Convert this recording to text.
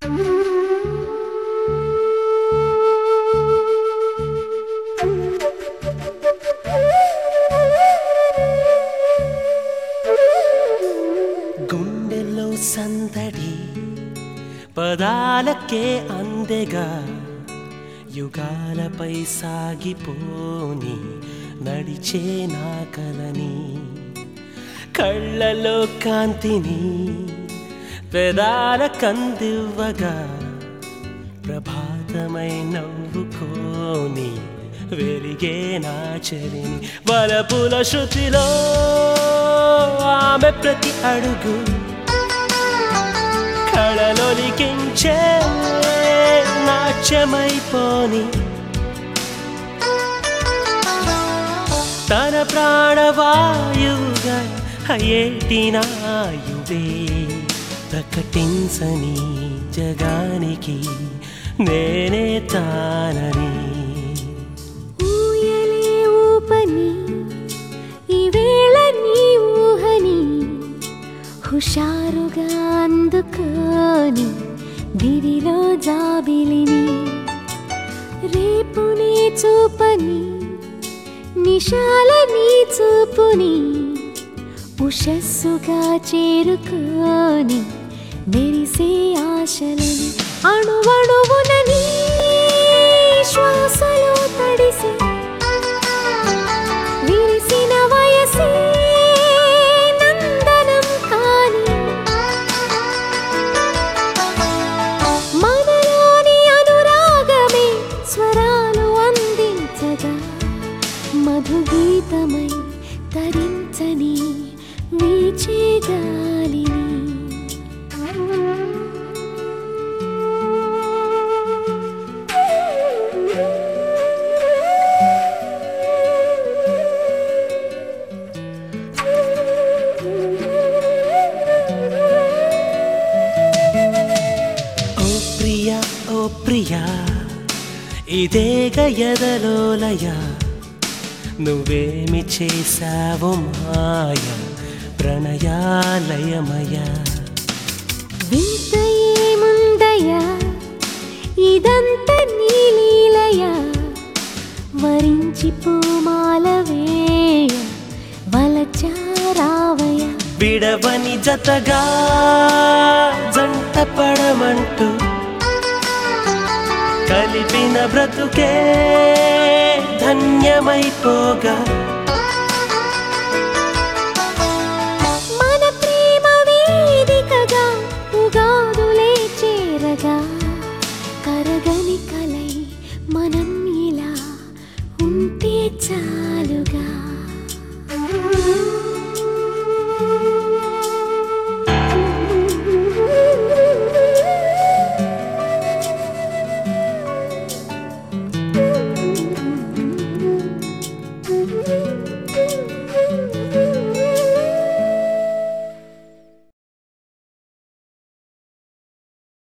గుండెల్లో సందడి పదాలకే అందెగా యుగాలపై సాగిపోని నడిచే నా కలని కళ్ళలో కాంతిని పెదాల కందివ్వగా ప్రభాతమై నవ్వుకోని వెలిగే నా చరిని బలపుల శృతిలో ఆమె ప్రతి అడుగు కళలొలికించే నాట్యమైపోని తన ప్రాణవాయువుగా అయ్యేటి నాయువే ప్రకటించని జగానికి నేనే తానని ఊయలే ఊపని ఈవేళ నీ ఊహని హుషారుగా అందుకొని దిరిలో జాబిలిని రేపుని చూపని నిశాల నీ చూపుని ఉషస్సుగా చేరుకొని మెరిసే ఆశలని అణువణువున నీ శ్వాసలో తడిసి విరిసిన వయసే నందనం కాని మనలోని అనురాగమే స్వరాలు అందించగా మధుగీతమై తరించని వీచే గాలిని ఓ ప్రియా ఓ ప్రియా ఇదే గయదలోలయ నువ్వేమి చేశావు మాయ ప్రణయాలయమయ వింత ఏముందయ్యా ఇదంతా నీలీలయ వరించి పూమాల వేయ వలచారావయ విడవని జతగా జంట పడమంటూ కలిపిన బ్రతుకే ధన్యమైపోగా మన ప్రేమ వేదికగా ఉగాదులే చేరగా